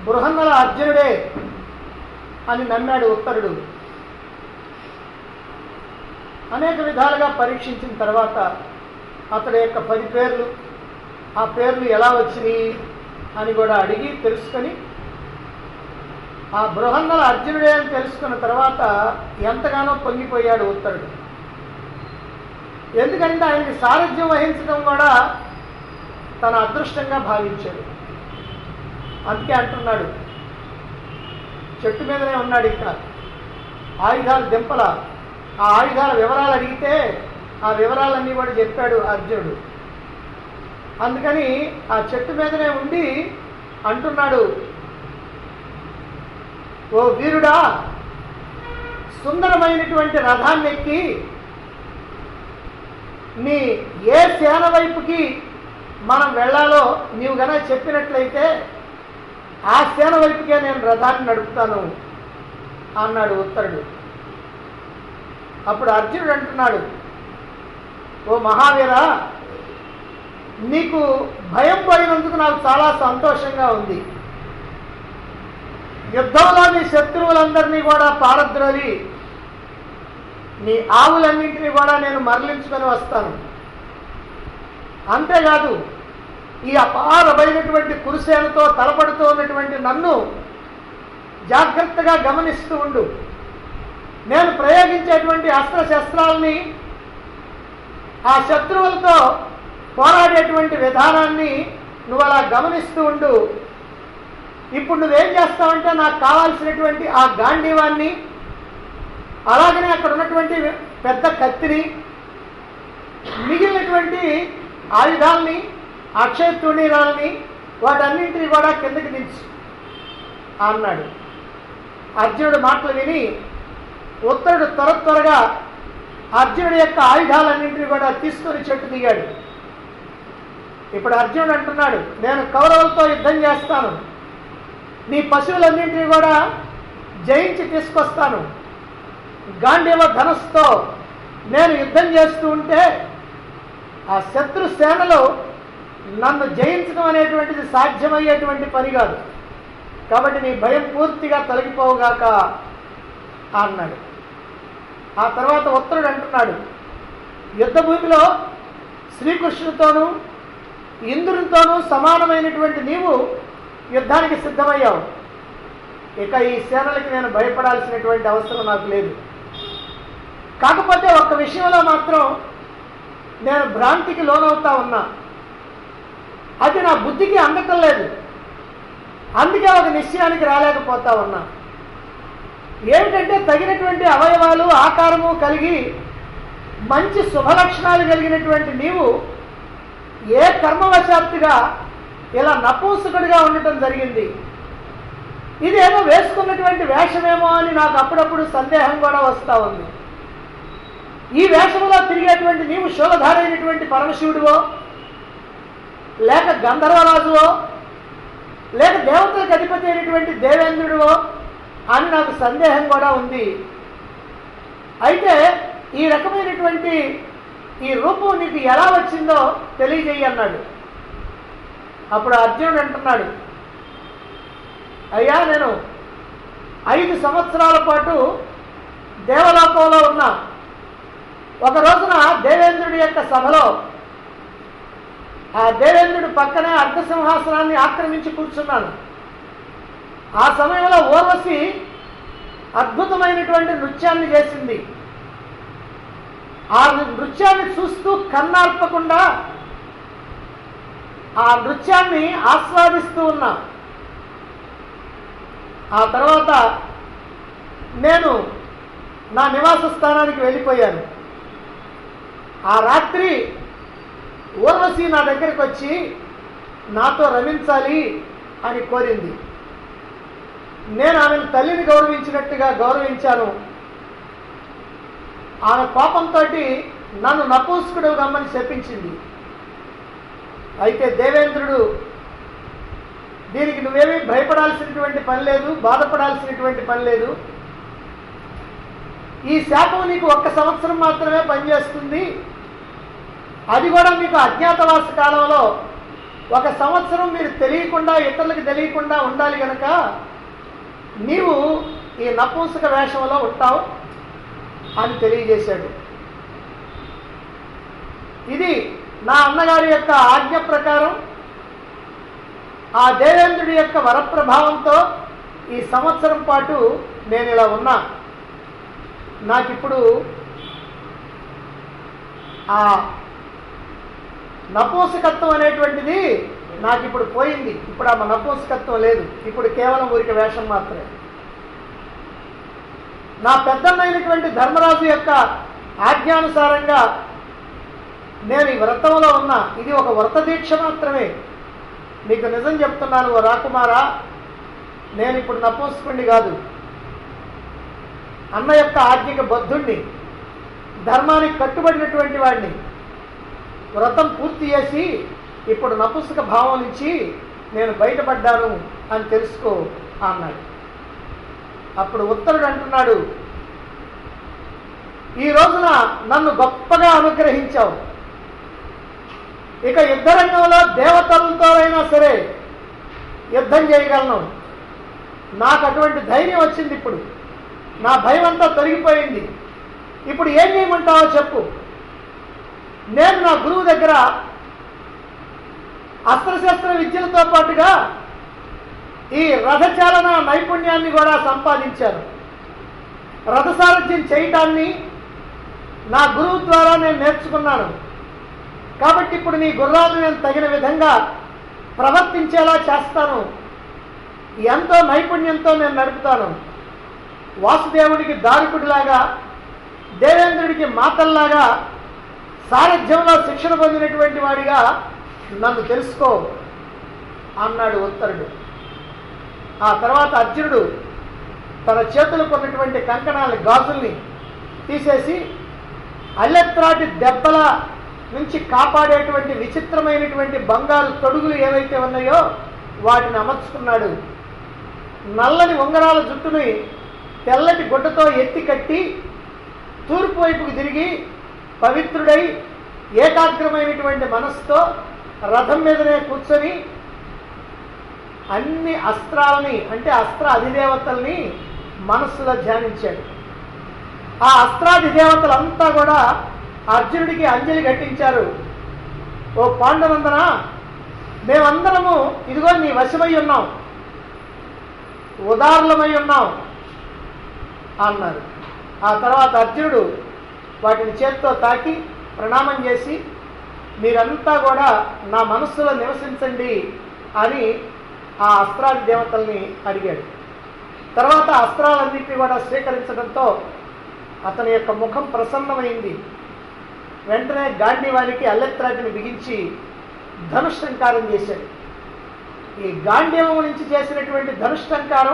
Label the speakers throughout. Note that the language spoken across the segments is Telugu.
Speaker 1: బృహన్నల అర్జునుడే అని నమ్మాడు ఉత్తరుడు అనేక విధాలుగా పరీక్షించిన తర్వాత అతడి యొక్క పది పేర్లు ఆ పేర్లు ఎలా వచ్చినాయి అని కూడా అడిగి తెలుసుకొని ఆ బృహన్నల అర్జునుడే అని తెలుసుకున్న తర్వాత ఎంతగానో పొంగిపోయాడు ఉత్తరుడు ఎందుకంటే ఆయనకి సారథ్యం వహించడం కూడా తన అదృష్టంగా భావించాడు అందుకే అంటున్నాడు చెట్టు మీదనే ఉన్నాడు ఇక్కడ ఆయుధాలు దింపల ఆ ఆయుధాల వివరాలు అడిగితే ఆ వివరాలన్నీ కూడా చెప్పాడు అర్జునుడు అందుకని ఆ చెట్టు మీదనే ఉండి అంటున్నాడు ఓ వీరుడా సుందరమైనటువంటి రథాన్ని ఎక్కి నీ ఏ సేన వైపుకి మనం వెళ్ళాలో నీవు గన చెప్పినట్లయితే ఆ సేన వైపుకే నేను రథాన్ని నడుపుతాను అన్నాడు ఉత్తరుడు అప్పుడు అర్జునుడు అంటున్నాడు ఓ మహావీరా నీకు భయం పోయినందుకు నాకు చాలా సంతోషంగా ఉంది యుద్ధంలో నీ శత్రువులందరినీ కూడా పారద్రోలి నీ ఆవులన్నింటినీ కూడా నేను మరలించుకొని వస్తాను అంతేకాదు ఈ అపారమైనటువంటి కురుసేనతో తలపడుతూ ఉన్నటువంటి నన్ను జాగ్రత్తగా గమనిస్తూ ఉండు నేను ప్రయోగించేటువంటి అస్త్రశస్త్రాలని ఆ శత్రువులతో పోరాడేటువంటి విధానాన్ని నువ్వు అలా గమనిస్తూ ఉండు ఇప్పుడు నువ్వేం చేస్తావంటే నాకు కావాల్సినటువంటి ఆ గాంధీవాన్ని అలాగనే అక్కడ ఉన్నటువంటి పెద్ద కత్తిని మిగిలినటువంటి ఆయుధాలని అక్షయ తుణీరాలని వాటన్నింటినీ కూడా కిందకి దించు అన్నాడు అర్జునుడు మాటలు విని ఉత్తరుడు త్వర త్వరగా అర్జునుడి యొక్క ఆయుధాలన్నింటినీ కూడా తీసుకొని చెట్టు దిగాడు ఇప్పుడు అర్జునుడు అంటున్నాడు నేను కౌరవులతో యుద్ధం చేస్తాను నీ పశువులన్నింటినీ కూడా జయించి తీసుకొస్తాను గాంధీవ ధనస్సుతో నేను యుద్ధం చేస్తూ ఉంటే ఆ శత్రు సేనలో నన్ను జయించడం అనేటువంటిది సాధ్యమయ్యేటువంటి పని కాదు కాబట్టి నీ భయం పూర్తిగా తొలగిపోవుగాక అన్నాడు ఆ తర్వాత ఉత్తరుడు అంటున్నాడు యుద్ధ భూమిలో శ్రీకృష్ణుతోనూ ఇంద్రునితోనూ సమానమైనటువంటి నీవు యుద్ధానికి సిద్ధమయ్యావు ఇక ఈ సేనలకి నేను భయపడాల్సినటువంటి అవసరం నాకు లేదు కాకపోతే ఒక్క విషయంలో మాత్రం నేను భ్రాంతికి లోనవుతా ఉన్నా అది నా బుద్ధికి అందటం లేదు అందుకే ఒక నిశ్చయానికి రాలేకపోతా ఉన్నా ఏమిటంటే తగినటువంటి అవయవాలు ఆకారము కలిగి మంచి శుభలక్షణాలు కలిగినటువంటి నీవు ఏ కర్మవశాత్తుగా ఇలా నపూసకుడిగా ఉండటం జరిగింది ఇదేమో వేసుకున్నటువంటి వేషమేమో అని నాకు అప్పుడప్పుడు సందేహం కూడా వస్తూ ఉంది ఈ వేషంలో తిరిగేటువంటి నీవు శూలధారైనటువంటి పరమశివుడివో లేక గంధర్వరాజువో లేక దేవతలకు అధిపతి అయినటువంటి దేవేంద్రుడివో అని నాకు సందేహం కూడా ఉంది అయితే ఈ రకమైనటువంటి ఈ రూపం నీకు ఎలా వచ్చిందో తెలియజేయి అన్నాడు అప్పుడు అర్జునుడు అంటున్నాడు అయ్యా నేను ఐదు సంవత్సరాల పాటు దేవలోకంలో ఉన్నా ఒక రోజున దేవేంద్రుడి యొక్క సభలో ఆ దేవేంద్రుడి పక్కనే అర్ధసింహాసనాన్ని ఆక్రమించి కూర్చున్నాను ఆ సమయంలో ఓర్వశి అద్భుతమైనటువంటి నృత్యాన్ని చేసింది ఆ నృత్యాన్ని చూస్తూ కన్నార్పకుండా ఆ నృత్యాన్ని ఆస్వాదిస్తూ ఉన్నా ఆ తర్వాత నేను నా నివాస స్థానానికి వెళ్ళిపోయాను ఆ రాత్రి ఊర్వశి నా దగ్గరికి వచ్చి నాతో రమించాలి అని కోరింది నేను ఆమెను తల్లిని గౌరవించినట్టుగా గౌరవించాను ఆమె కోపంతో నన్ను నపూసుకుడు గమ్మని శపించింది అయితే దేవేంద్రుడు దీనికి నువ్వేమీ భయపడాల్సినటువంటి పని లేదు బాధపడాల్సినటువంటి పని లేదు ఈ శాపం నీకు ఒక్క సంవత్సరం మాత్రమే పనిచేస్తుంది అది కూడా మీకు అజ్ఞాతవాస కాలంలో ఒక సంవత్సరం మీరు తెలియకుండా ఇతరులకు తెలియకుండా ఉండాలి గనక నీవు ఈ నపుంసక వేషంలో ఉంటావు అని తెలియజేశాడు ఇది నా అన్నగారి యొక్క ఆజ్ఞ ప్రకారం ఆ దేవేంద్రుడి యొక్క వరప్రభావంతో ఈ సంవత్సరం పాటు నేను ఇలా ఉన్నా నాకిప్పుడు ఆ నపూసకత్వం అనేటువంటిది నాకు ఇప్పుడు పోయింది ఇప్పుడు ఆ నపూసకత్వం లేదు ఇప్పుడు కేవలం ఊరికి వేషం మాత్రమే నా పెద్దన్నైనటువంటి ధర్మరాజు యొక్క ఆజ్ఞానుసారంగా నేను ఈ వ్రతంలో ఉన్నా ఇది ఒక వ్రత దీక్ష మాత్రమే నీకు నిజం చెప్తున్నాను ఓ రాకుమారా నేను ఇప్పుడు నపూసకుణ్ణి కాదు అన్న యొక్క ఆజ్ఞకి బద్ధుణ్ణి ధర్మానికి కట్టుబడినటువంటి వాడిని వ్రతం పూర్తి చేసి ఇప్పుడు నపుంసక భావం నుంచి నేను బయటపడ్డాను అని తెలుసుకో అన్నాడు అప్పుడు ఉత్తరుడు అంటున్నాడు ఈ రోజున నన్ను గొప్పగా అనుగ్రహించావు ఇక యుద్ధ రంగంలో దేవతలతోనైనా సరే యుద్ధం చేయగలను నాకు అటువంటి ధైర్యం వచ్చింది ఇప్పుడు నా భయం అంతా తొలగిపోయింది ఇప్పుడు ఏం చేయమంటావో చెప్పు నేను నా గురువు దగ్గర అస్త్రశస్త్ర విద్యలతో పాటుగా ఈ రథచాలన నైపుణ్యాన్ని కూడా సంపాదించాను రథసారథ్యం చేయటాన్ని నా గురువు ద్వారా నేను నేర్చుకున్నాను కాబట్టి ఇప్పుడు నీ గుర్రాలు నేను తగిన విధంగా ప్రవర్తించేలా చేస్తాను ఎంతో నైపుణ్యంతో నేను నడుపుతాను వాసుదేవుడికి దారికుడిలాగా దేవేంద్రుడికి మాతల్లాగా సారథ్యంలో శిక్షణ పొందినటువంటి వాడిగా నన్ను తెలుసుకో అన్నాడు ఉత్తరుడు ఆ తర్వాత అర్జునుడు తన చేతులకు ఉన్నటువంటి కంకణాల గాజుల్ని తీసేసి అల్లెత్రాటి దెబ్బల నుంచి కాపాడేటువంటి విచిత్రమైనటువంటి బంగారు తొడుగులు ఏవైతే ఉన్నాయో వాటిని అమర్చుకున్నాడు నల్లని ఉంగరాల జుట్టుని తెల్లటి గుడ్డతో ఎత్తి కట్టి తూర్పు వైపుకు తిరిగి పవిత్రుడై ఏకాగ్రమైనటువంటి మనస్సుతో రథం మీదనే కూర్చొని అన్ని అస్త్రాలని అంటే అస్త్ర అధిదేవతల్ని మనస్సులో ధ్యానించాడు ఆ అస్త్రాధిదేవతలంతా కూడా అర్జునుడికి అంజలి ఘటించారు ఓ పాండవందన మేమందరము ఇదిగో నీ వశమై ఉన్నాం ఉదారులమై ఉన్నాం అన్నారు ఆ తర్వాత అర్జునుడు వాటిని చేత్తో తాకి ప్రణామం చేసి మీరంతా కూడా నా మనస్సులో నివసించండి అని ఆ అస్త్రాది దేవతల్ని అడిగాడు తర్వాత అస్త్రాలన్నింటినీ కూడా స్వీకరించడంతో అతని యొక్క ముఖం ప్రసన్నమైంది వెంటనే గాంధీవానికి అల్లెత్రాటిని బిగించి ధనుష్టంకారం చేశాడు ఈ గాంధీవం నుంచి చేసినటువంటి ధనుష్టంకారం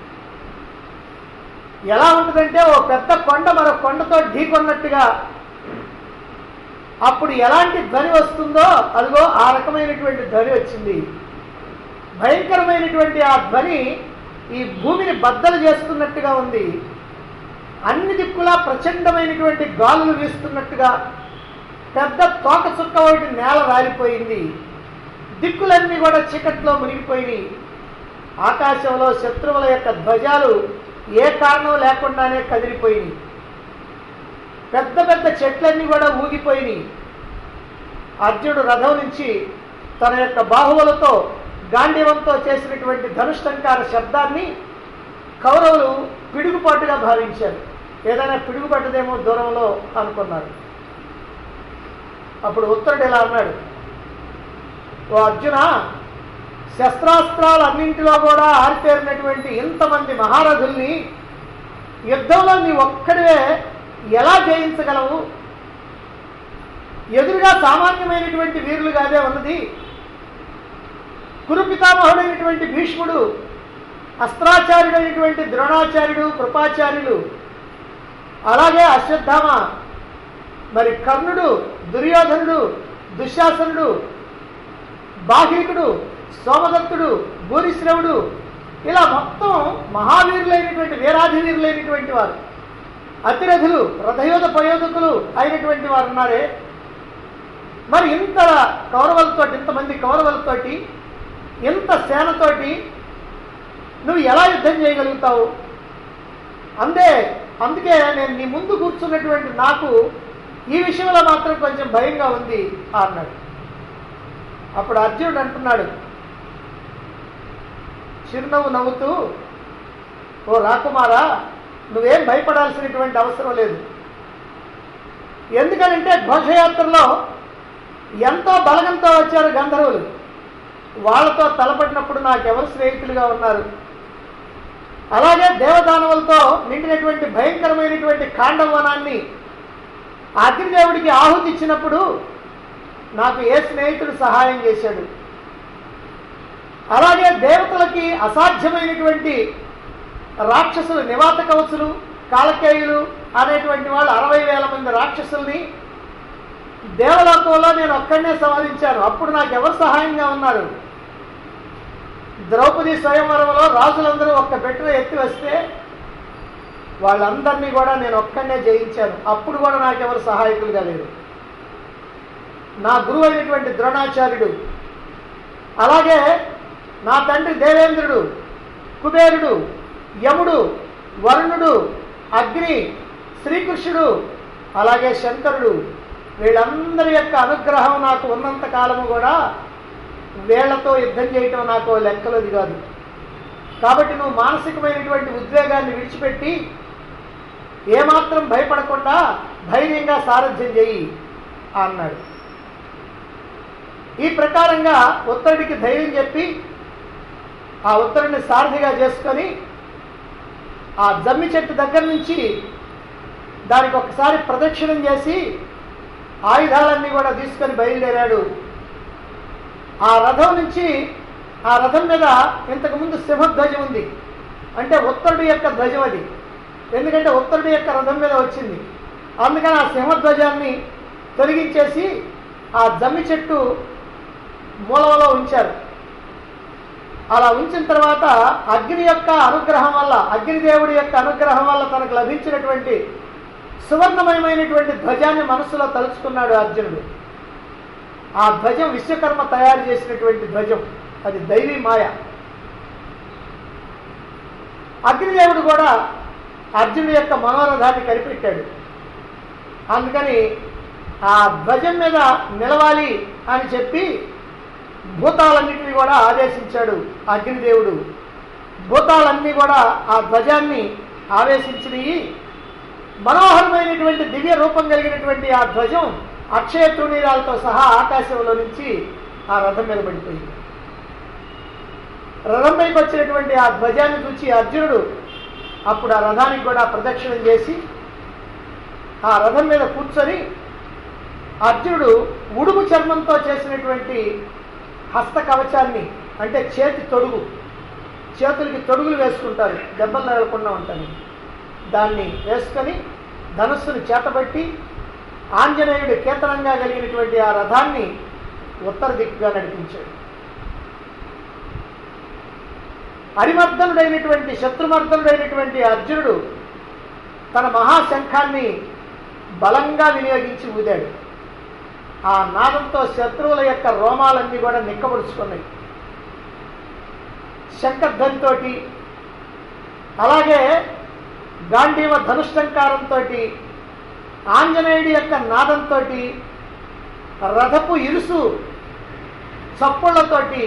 Speaker 1: ఎలా ఉంటుందంటే ఓ పెద్ద కొండ మరో కొండతో ఢీకొన్నట్టుగా అప్పుడు ఎలాంటి ధ్వని వస్తుందో అదిగో ఆ రకమైనటువంటి ధ్వని వచ్చింది భయంకరమైనటువంటి ఆ ధ్వని ఈ భూమిని బద్దలు చేస్తున్నట్టుగా ఉంది అన్ని దిక్కులా ప్రచండమైనటువంటి గాలులు వీస్తున్నట్టుగా పెద్ద తోక చుక్క ఒకటి నేల రాలిపోయింది దిక్కులన్నీ కూడా చీకట్లో మునిగిపోయినాయి ఆకాశంలో శత్రువుల యొక్క ధ్వజాలు ఏ కారణం లేకుండానే కదిలిపోయినాయి పెద్ద పెద్ద చెట్లన్నీ కూడా ఊగిపోయినాయి అర్జునుడు రథం నుంచి తన యొక్క బాహువులతో గాంధీవంతో చేసినటువంటి ధనుష్టంకార శబ్దాన్ని కౌరవులు పిడుగుపాటుగా భావించారు ఏదైనా పిడుగుపడ్డదేమో దూరంలో అనుకున్నారు అప్పుడు ఉత్తరుడు ఇలా అన్నాడు ఓ అర్జున శస్త్రాస్త్రాలన్నింటిలో కూడా ఆరితేరినటువంటి ఇంతమంది మహారథుల్ని యుద్ధంలో నీ ఒక్కడివే ఎలా జయించగలవు ఎదురుగా సామాన్యమైనటువంటి వీరులుగానే ఉన్నది కురు పితామహుడైనటువంటి భీష్ముడు అస్త్రాచార్యుడైనటువంటి ద్రోణాచార్యుడు కృపాచార్యులు అలాగే అశ్వత్థామ మరి కర్ణుడు దుర్యోధనుడు దుశ్శాసనుడు బాహ్లికుడు సోమదత్తుడు భూరిశ్రవుడు ఇలా మొత్తం మహావీరులైనటువంటి వీరాధి వీరులైనటువంటి వారు అతిరథులు రథయోధ ప్రయోధకులు అయినటువంటి వారు ఉన్నారే మరి ఇంత కౌరవులతోటి ఇంతమంది కౌరవులతోటి ఇంత సేనతోటి నువ్వు ఎలా యుద్ధం చేయగలుగుతావు అందే అందుకే నేను నీ ముందు కూర్చున్నటువంటి నాకు ఈ విషయంలో మాత్రం కొంచెం భయంగా ఉంది అన్నాడు అప్పుడు అర్జునుడు అంటున్నాడు చిరునవ్వు నవ్వుతూ ఓ రాకుమారా నువ్వేం భయపడాల్సినటువంటి అవసరం లేదు ఎందుకనంటే ఘోషయాత్రలో ఎంతో బలగంతో వచ్చారు గంధర్వులు వాళ్ళతో తలపడినప్పుడు నాకెవరు స్నేహితులుగా ఉన్నారు అలాగే దేవదానవులతో నిండినటువంటి భయంకరమైనటువంటి కాండవనాన్ని అగ్నిదేవుడికి ఆహుతి ఇచ్చినప్పుడు నాకు ఏ స్నేహితుడు సహాయం చేశాడు అలాగే దేవతలకి అసాధ్యమైనటువంటి రాక్షసులు నివాత కవచులు కాలకేయులు అనేటువంటి వాళ్ళు అరవై వేల మంది రాక్షసుల్ని దేవలోకంలో నేను ఒక్కడనే సంహరించాను అప్పుడు నాకు ఎవరు సహాయంగా ఉన్నారు ద్రౌపది స్వయంవరంలో రాజులందరూ ఒక్క పెట్టెలో ఎత్తి వస్తే వాళ్ళందరినీ కూడా నేను ఒక్కడనే జయించాను అప్పుడు కూడా నాకెవరు సహాయకులుగా లేరు నా గురువు అయినటువంటి ద్రోణాచార్యుడు అలాగే నా తండ్రి దేవేంద్రుడు కుబేరుడు యముడు వరుణుడు అగ్ని శ్రీకృష్ణుడు అలాగే శంకరుడు వీళ్ళందరి యొక్క అనుగ్రహం నాకు ఉన్నంత కాలము కూడా వీళ్లతో యుద్ధం చేయటం నాకు లెక్కలది కాదు కాబట్టి నువ్వు మానసికమైనటువంటి ఉద్వేగాన్ని విడిచిపెట్టి ఏమాత్రం భయపడకుండా ధైర్యంగా సారథ్యం చేయి అన్నాడు ఈ ప్రకారంగా ఉత్తరుడికి ధైర్యం చెప్పి ఆ ఉత్తరుడిని సారథిగా చేసుకొని ఆ జమ్మి చెట్టు దగ్గర నుంచి దానికి ఒకసారి ప్రదక్షిణం చేసి ఆయుధాలన్నీ కూడా తీసుకొని బయలుదేరాడు ఆ రథం నుంచి ఆ రథం మీద ఇంతకుముందు సింహధ్వజం ఉంది అంటే ఉత్తరుడి యొక్క ధ్వజం అది ఎందుకంటే ఉత్తరుడి యొక్క రథం మీద వచ్చింది అందుకని ఆ సింహధ్వజాన్ని తొలగించేసి ఆ జమ్మి చెట్టు మూలలో ఉంచారు అలా ఉంచిన తర్వాత అగ్ని యొక్క అనుగ్రహం వల్ల అగ్నిదేవుడి యొక్క అనుగ్రహం వల్ల తనకు లభించినటువంటి సువర్ణమయమైనటువంటి ధ్వజాన్ని మనసులో తలుచుకున్నాడు అర్జునుడు ఆ ధ్వజం విశ్వకర్మ తయారు చేసినటువంటి ధ్వజం అది దైవీ మాయ అగ్నిదేవుడు కూడా అర్జునుడి యొక్క మనోరథాన్ని కనిపెట్టాడు అందుకని ఆ ధ్వజం మీద నిలవాలి అని చెప్పి భూతాలన్నింటినీ కూడా ఆదేశించాడు అగ్నిదేవుడు భూతాలన్నీ కూడా ఆ ధ్వజాన్ని ఆవేశించినవి మనోహరమైనటువంటి దివ్య రూపం కలిగినటువంటి ఆ ధ్వజం అక్షయ తృణీరాలతో సహా ఆకాశంలో నుంచి ఆ రథం మీద పడిపోయింది రథం పైకి వచ్చినటువంటి ఆ ధ్వజాన్ని చూచి అర్జునుడు అప్పుడు ఆ రథానికి కూడా ప్రదక్షిణం చేసి ఆ రథం మీద కూర్చొని అర్జునుడు ఉడుము చర్మంతో చేసినటువంటి హస్త కవచాన్ని అంటే చేతి తొడుగు చేతులకి తొడుగులు వేసుకుంటారు దెబ్బలు తగలకుండా ఉంటాయి దాన్ని వేసుకొని ధనుస్సును చేతబట్టి ఆంజనేయుడు కేతనంగా కలిగినటువంటి ఆ రథాన్ని ఉత్తర దిక్కుగా నడిపించాడు హరిమర్దనుడైనటువంటి శత్రుమర్దనుడైనటువంటి అర్జునుడు తన మహాశంఖాన్ని బలంగా వినియోగించి ఊదాడు ఆ నాదంతో శత్రువుల యొక్క రోమాలన్నీ కూడా నిక్కబడుచుకున్నాయి శంఖధ్వనితో అలాగే గాంధీవ ధనుష్టంకారంతో ఆంజనేయుడి యొక్క నాదంతో రథపు ఇరుసు చప్పుళ్లతోటి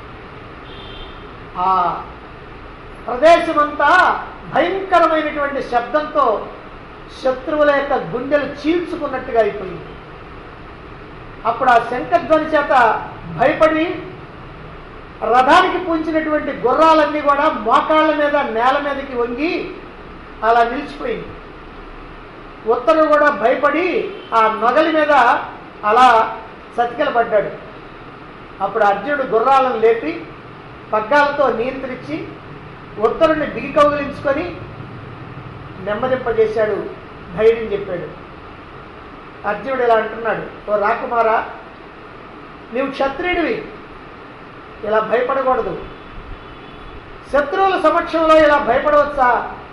Speaker 1: ఆ ప్రదేశమంతా భయంకరమైనటువంటి శబ్దంతో శత్రువుల యొక్క గుండెలు చీల్చుకున్నట్టుగా అయిపోయింది అప్పుడు ఆ శంఖధ్వని చేత భయపడి రథానికి పూంచినటువంటి గుర్రాలన్నీ కూడా మోకాళ్ళ మీద నేల మీదకి వంగి అలా నిలిచిపోయింది ఉత్తరు కూడా భయపడి ఆ నొగలి మీద అలా సతికిల పడ్డాడు అప్పుడు అర్జునుడు గుర్రాలను లేపి పగ్గాలతో నియంత్రించి ఉత్తరుని బిగి కౌగిలించుకొని నెమ్మదింపజేశాడు ధైర్యం చెప్పాడు అర్జునుడు ఇలా అంటున్నాడు ఓ రాకుమారా నీవు క్షత్రియుడివి ఇలా భయపడకూడదు శత్రువుల సమక్షంలో ఇలా భయపడవచ్చా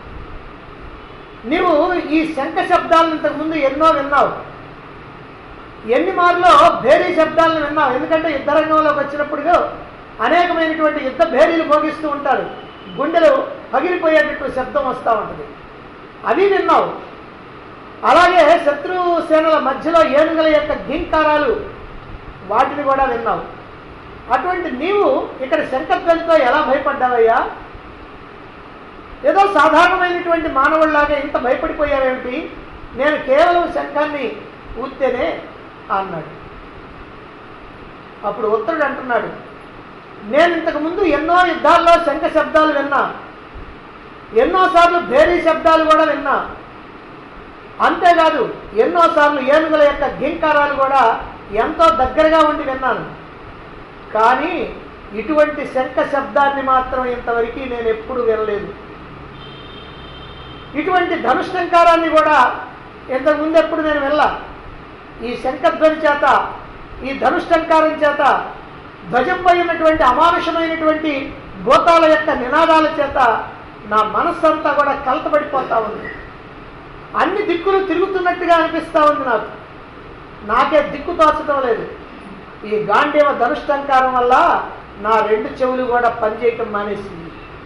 Speaker 1: నీవు ఈ శంఖ శబ్దాలను ఇంతకుముందు ఎన్నో విన్నావు ఎన్ని మార్లో భేరీ శబ్దాలను విన్నాం ఎందుకంటే యుద్ధ రంగంలోకి వచ్చినప్పుడు అనేకమైనటువంటి యుద్ధ భేరీలు భోగిస్తూ ఉంటారు గుండెలు పగిలిపోయేటట్టు శబ్దం వస్తూ ఉంటుంది అవి విన్నావు అలాగే శత్రు సేనల మధ్యలో ఏనుగుల యొక్క ఘీంకారాలు వాటిని కూడా విన్నావు అటువంటి నీవు ఇక్కడ శంఖధ్వనితో ఎలా భయపడ్డావయ్యా ఏదో సాధారణమైనటువంటి మానవుల్లాగా ఇంత భయపడిపోయావేమిటి నేను కేవలం శంఖాన్ని ఊత్తేనే అన్నాడు అప్పుడు ఉత్తరుడు అంటున్నాడు నేను ఇంతకు ముందు ఎన్నో యుద్ధాల్లో శంఖ శబ్దాలు విన్నా ఎన్నోసార్లు భేరీ శబ్దాలు కూడా విన్నా అంతేకాదు ఎన్నోసార్లు ఏనుగుల యొక్క ఘీంకారాలు కూడా ఎంతో దగ్గరగా ఉండి విన్నాను కానీ ఇటువంటి శంఖ శబ్దాన్ని మాత్రం ఇంతవరకు నేను ఎప్పుడు వినలేదు ఇటువంటి ధనుష్టంకారాన్ని కూడా ఇంతకుముందు ఎప్పుడు నేను వెళ్ళా ఈ శంఖధ్వని చేత ఈ ధనుష్టంకారం చేత ధ్వజంపై ఉన్నటువంటి అమానుషమైనటువంటి భూతాల యొక్క నినాదాల చేత నా మనస్సంతా కూడా కలతపడిపోతా ఉంది అన్ని దిక్కులు తిరుగుతున్నట్టుగా అనిపిస్తూ ఉంది నాకు నాకే దిక్కు తోచడం లేదు ఈ గాంధీవ ధనుష్టంకారం వల్ల నా రెండు చెవులు కూడా పనిచేయటం మానేసింది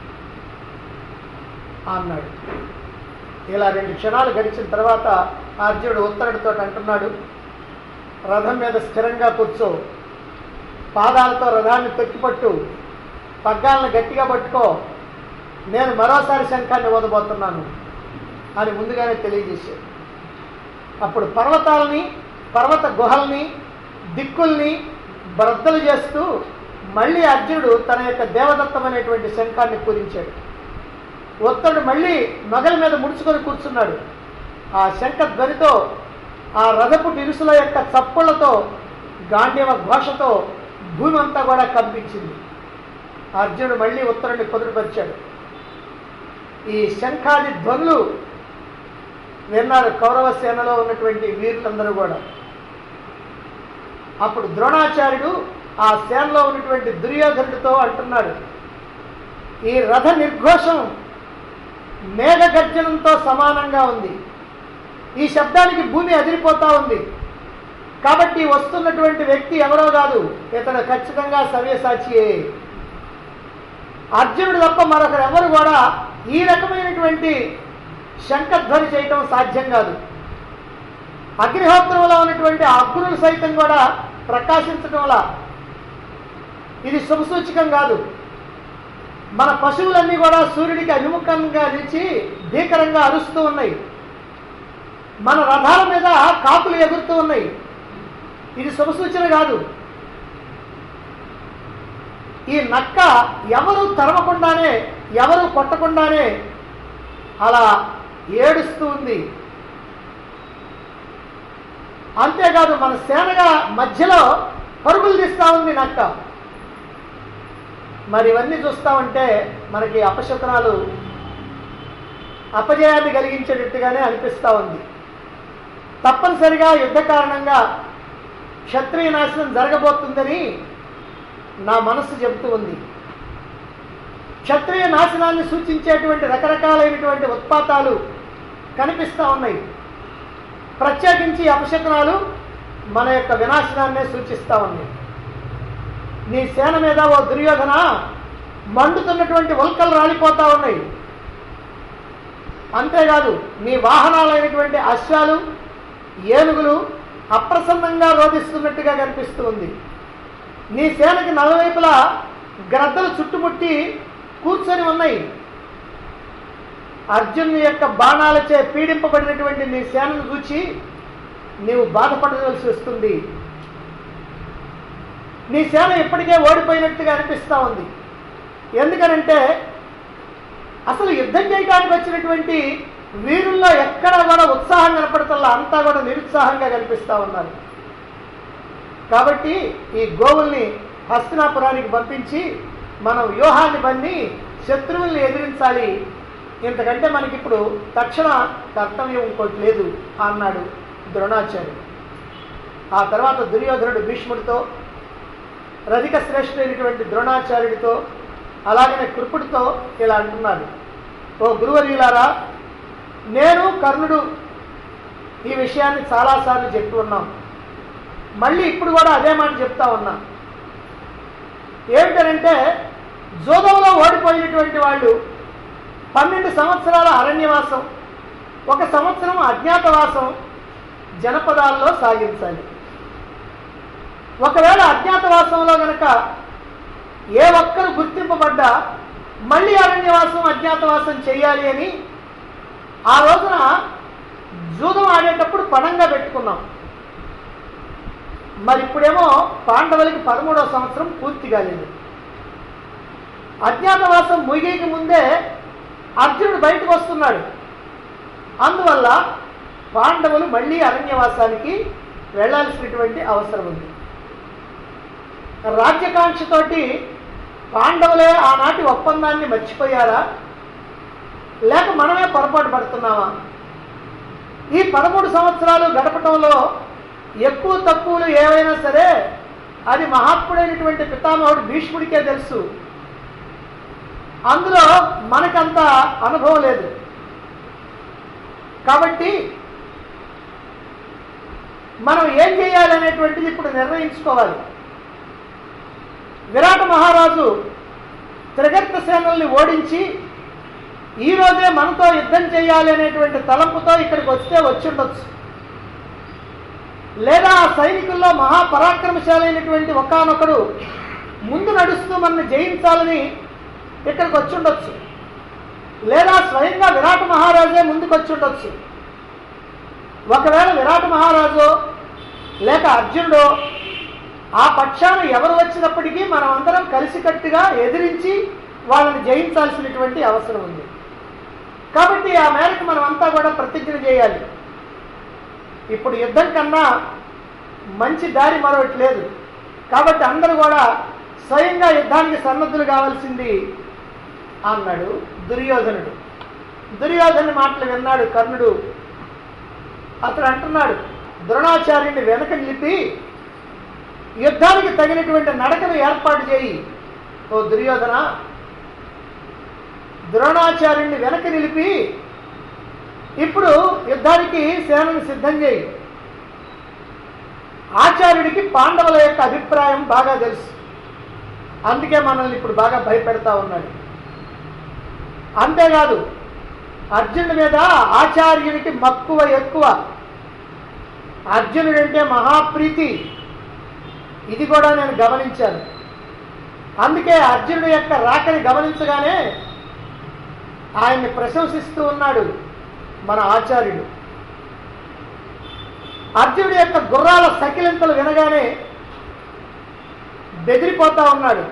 Speaker 1: అన్నాడు ఇలా రెండు క్షణాలు గడిచిన తర్వాత అర్జునుడు ఉత్తరుడితో అంటున్నాడు రథం మీద స్థిరంగా కూర్చో పాదాలతో రథాన్ని తొక్కిపట్టు పగ్గాలను గట్టిగా పట్టుకో నేను మరోసారి శంఖాన్ని ఓదబోతున్నాను అని ముందుగానే తెలియజేశాడు అప్పుడు పర్వతాలని పర్వత గుహల్ని దిక్కుల్ని బ్రద్దలు చేస్తూ మళ్ళీ అర్జునుడు తన యొక్క దేవదత్తమైనటువంటి శంఖాన్ని పూరించాడు ఒత్తడు మళ్ళీ నగల మీద ముడుచుకొని కూర్చున్నాడు ఆ శంఖ ధ్వనితో ఆ రథపు ఇరుసుల యొక్క చప్పుళ్లతో గాంధీవ ఘోషతో భూమి అంతా కూడా కంపించింది అర్జునుడు మళ్ళీ ఉత్తరుని కుదురుపరిచాడు ఈ శంఖాది ధ్వనులు విన్నారు కౌరవ సేనలో ఉన్నటువంటి వీరులందరూ కూడా అప్పుడు ద్రోణాచార్యుడు ఆ సేనలో ఉన్నటువంటి దుర్యోధనుడితో అంటున్నాడు ఈ రథ నిర్ఘోషం మేఘగర్జనంతో సమానంగా ఉంది ఈ శబ్దానికి భూమి అదిరిపోతా ఉంది కాబట్టి వస్తున్నటువంటి వ్యక్తి ఎవరో కాదు ఇతడు ఖచ్చితంగా సవ్యసాచియే అర్జునుడు తప్ప మరొకరు ఎవరు కూడా ఈ రకమైనటువంటి శంఖధ్వని చేయటం సాధ్యం కాదు అగ్నిహోత్రంలో ఉన్నటువంటి అగ్నులు సైతం కూడా ప్రకాశించటంలా ఇది శుభసూచకం కాదు మన పశువులన్నీ కూడా సూర్యుడికి అభిముఖంగా నిలిచి భీకరంగా అరుస్తూ ఉన్నాయి మన రథాల మీద కాకులు ఎగురుతూ ఉన్నాయి ఇది శుభసూచన కాదు ఈ నక్క ఎవరు తరమకుండానే ఎవరు కొట్టకుండానే అలా ఏడుస్తూ ఉంది అంతేకాదు మన సేనగా మధ్యలో పరుగులు తీస్తా ఉంది నక్క మరి ఇవన్నీ చూస్తా ఉంటే మనకి అపశకునాలు అపజయాన్ని కలిగించేటట్టుగానే అనిపిస్తూ ఉంది తప్పనిసరిగా యుద్ధ కారణంగా క్షత్రియ నాశనం జరగబోతుందని నా మనస్సు చెబుతూ ఉంది క్షత్రియ నాశనాన్ని సూచించేటువంటి రకరకాలైనటువంటి ఉత్పాతాలు కనిపిస్తూ ఉన్నాయి ప్రత్యేకించి అపశకునాలు మన యొక్క వినాశనాన్నే సూచిస్తూ ఉన్నాయి నీ సేన మీద ఓ దుర్యోధన మండుతున్నటువంటి ఉల్కలు రాలిపోతా ఉన్నాయి అంతేకాదు నీ వాహనాలైనటువంటి అశ్వాలు ఏనుగులు అప్రసన్నంగా రోధిస్తున్నట్టుగా కనిపిస్తూ ఉంది నీ సేనకి నలువైపులా గ్రద్దలు చుట్టుముట్టి కూర్చొని ఉన్నాయి అర్జున్ యొక్క బాణాలచే పీడింపబడినటువంటి నీ సేనను చూచి నీవు బాధపడవలసి వస్తుంది నీ సేన ఇప్పటికే ఓడిపోయినట్టుగా అనిపిస్తూ ఉంది ఎందుకనంటే అసలు యుద్ధం చేయడానికి వచ్చినటువంటి వీరుల్లో ఎక్కడ కూడా ఉత్సాహం కనపడతల్లా అంతా కూడా నిరుత్సాహంగా కనిపిస్తూ ఉన్నారు కాబట్టి ఈ గోవుల్ని హస్తినాపురానికి పంపించి మనం వ్యూహాన్ని బంది శత్రువుల్ని ఎదిరించాలి ఇంతకంటే మనకి ఇప్పుడు తక్షణ కర్తవ్యం ఇంకోటి లేదు అన్నాడు ద్రోణాచార్యుడు ఆ తర్వాత దుర్యోధనుడు భీష్ముడితో రధిక శ్రేష్ఠుడైనటువంటి ద్రోణాచార్యుడితో అలాగనే కృపుడితో ఇలా అంటున్నాడు ఓ గురువర్యులారా నేను కర్ణుడు ఈ విషయాన్ని చాలాసార్లు చెప్పి ఉన్నాం మళ్ళీ ఇప్పుడు కూడా అదే మాట చెప్తా ఉన్నా ఏమిటనంటే జోదంలో ఓడిపోయినటువంటి వాళ్ళు పన్నెండు సంవత్సరాల అరణ్యవాసం ఒక సంవత్సరం అజ్ఞాతవాసం జనపదాల్లో సాగించాలి ఒకవేళ అజ్ఞాతవాసంలో గనక ఏ ఒక్కరు గుర్తింపబడ్డా మళ్ళీ అరణ్యవాసం అజ్ఞాతవాసం చేయాలి అని ఆ రోజున జూదం ఆడేటప్పుడు పణంగా పెట్టుకున్నాం మరి ఇప్పుడేమో పాండవులకి పదమూడవ సంవత్సరం పూర్తి కాలేదు అజ్ఞాతవాసం ముగియక ముందే అర్జునుడు బయటకు వస్తున్నాడు అందువల్ల పాండవులు మళ్ళీ అరణ్యవాసానికి వెళ్ళాల్సినటువంటి అవసరం ఉంది రాజ్యకాంక్షతోటి పాండవులే ఆనాటి ఒప్పందాన్ని మర్చిపోయారా లేక మనమే పొరపాటు పడుతున్నామా ఈ పదమూడు సంవత్సరాలు గడపటంలో ఎక్కువ తక్కువలు ఏవైనా సరే అది మహాత్ముడైనటువంటి పితామహుడు భీష్ముడికే తెలుసు అందులో మనకంత అనుభవం లేదు కాబట్టి మనం ఏం చేయాలి అనేటువంటిది ఇప్పుడు నిర్ణయించుకోవాలి విరాట మహారాజు త్రిగర్త సేనల్ని ఓడించి ఈ రోజే మనతో యుద్ధం చేయాలి అనేటువంటి తలంపుతో ఇక్కడికి వస్తే వచ్చుండొచ్చు లేదా ఆ సైనికుల్లో మహాపరాక్రమశాలైనటువంటి ఒకనొకడు ముందు నడుస్తూ మనల్ని జయించాలని ఇక్కడికి వచ్చుండొచ్చు లేదా స్వయంగా విరాట మహారాజే ముందుకు వచ్చుండొచ్చు ఒకవేళ విరాట మహారాజు లేక అర్జునుడు ఆ పక్షాన ఎవరు వచ్చినప్పటికీ మనం అందరం కలిసికట్టుగా ఎదిరించి వాళ్ళని జయించాల్సినటువంటి అవసరం ఉంది కాబట్టి ఆ మేరకు మనం అంతా కూడా ప్రతిజ్ఞ చేయాలి ఇప్పుడు యుద్ధం కన్నా మంచి దారి మరొకటి లేదు కాబట్టి అందరూ కూడా స్వయంగా యుద్ధానికి సన్నద్ధులు కావాల్సింది అన్నాడు దుర్యోధనుడు దుర్యోధను మాటలు విన్నాడు కర్ణుడు అతడు అంటున్నాడు ద్రోణాచార్యుని వెనక నిలిపి యుద్ధానికి తగినటువంటి నడకను ఏర్పాటు చేయి ఓ దుర్యోధన ద్రోణాచార్యుని వెనక నిలిపి ఇప్పుడు యుద్ధానికి సేనను సిద్ధం చేయి ఆచార్యుడికి పాండవుల యొక్క అభిప్రాయం బాగా తెలుసు అందుకే మనల్ని ఇప్పుడు బాగా భయపెడతా ఉన్నాడు అంతేకాదు అర్జునుడి మీద ఆచార్యునికి మక్కువ ఎక్కువ అర్జునుడంటే మహాప్రీతి ఇది కూడా నేను గమనించాను అందుకే అర్జునుడి యొక్క రాకని గమనించగానే ఆయన్ని ప్రశంసిస్తూ ఉన్నాడు మన ఆచార్యుడు అర్జునుడి యొక్క గుర్రాల సకిలింతలు వినగానే బెదిరిపోతా ఉన్నాడు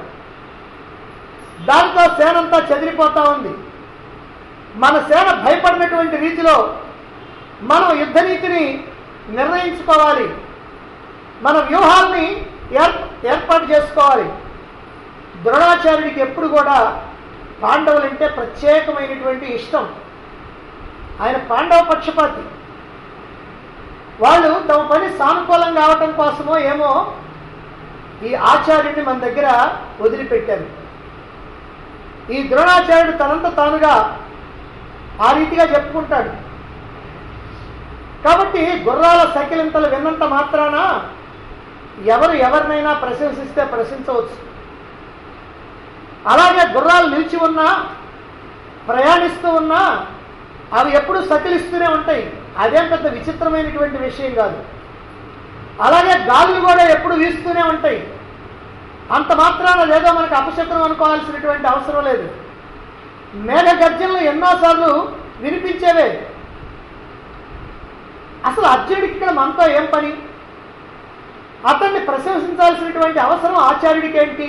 Speaker 1: దాంతో సేనంతా చెదిరిపోతా ఉంది మన సేన భయపడినటువంటి రీతిలో మనం యుద్ధనీతిని నిర్ణయించుకోవాలి మన వ్యూహాల్ని ఏర్ ఏర్పాటు చేసుకోవాలి ద్రోణాచార్యుడికి ఎప్పుడు కూడా పాండవులంటే ప్రత్యేకమైనటువంటి ఇష్టం ఆయన పాండవ పక్షపాతి వాళ్ళు తమ పని సానుకూలం కావటం కోసమో ఏమో ఈ ఆచార్యుడిని మన దగ్గర వదిలిపెట్టారు ఈ ద్రోణాచార్యుడు తనంత తానుగా ఆ రీతిగా చెప్పుకుంటాడు కాబట్టి గుర్రాల సకిలింతలు విన్నంత మాత్రాన ఎవరు ఎవరినైనా ప్రశంసిస్తే ప్రశంసవచ్చు అలాగే గుర్రాలు నిలిచి ఉన్నా ప్రయాణిస్తూ ఉన్నా అవి ఎప్పుడు సకిలిస్తూనే ఉంటాయి అదేం పెద్ద విచిత్రమైనటువంటి విషయం కాదు అలాగే గాలులు కూడా ఎప్పుడు వీస్తూనే ఉంటాయి అంత మాత్రాన లేదో మనకు అపశకునం అనుకోవాల్సినటువంటి అవసరం లేదు మేఘ గర్జనలు ఎన్నోసార్లు వినిపించేవే అసలు అర్జునుడికి ఇక్కడ మనతో ఏం పని అతన్ని ప్రశంసించాల్సినటువంటి అవసరం ఆచార్యుడికి ఏంటి